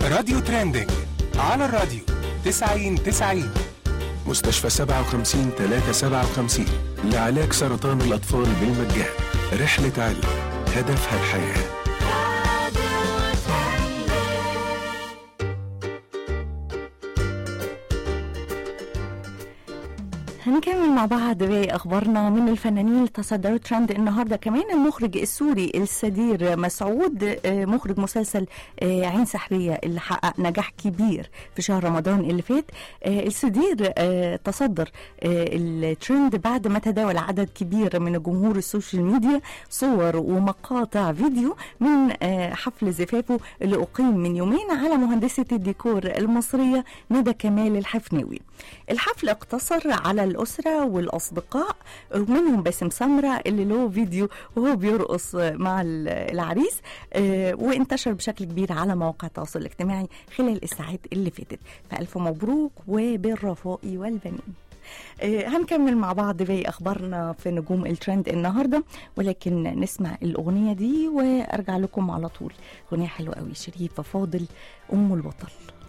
راديو ترندنج على الراديو 90 90 مستشفى 57 357 لعلاج سرطان الأطفال بالمجان رحلة علم هدفها الحياه هنكمل مع بعض باقي اخبارنا من الفنانين اللي تصدروا ترند النهارده كمان المخرج السوري السدير مسعود آه، مخرج مسلسل آه، عين سحريه اللي حقق نجاح كبير في شهر رمضان اللي فات آه، السدير آه، تصدر آه، الترند بعد ما تداول عدد كبير من جمهور السوشيال ميديا صور ومقاطع فيديو من آه، حفل زفافه اللي اقيم من يومين على مهندسه الديكور المصريه ندى كمال الحفناوي الحفل اقتصر على الأسرة والأصدقاء ومنهم باسم سمرة اللي له فيديو وهو بيرقص مع ال- العريس آه، وانتشر بشكل كبير على مواقع التواصل الاجتماعي خلال الساعات اللي فاتت فألف مبروك وبالرفاء والبنين آه، هنكمل مع بعض باقي اخبارنا في نجوم الترند النهارده ولكن نسمع الاغنيه دي وارجع لكم على طول اغنيه حلوه قوي شريفه فاضل ام البطل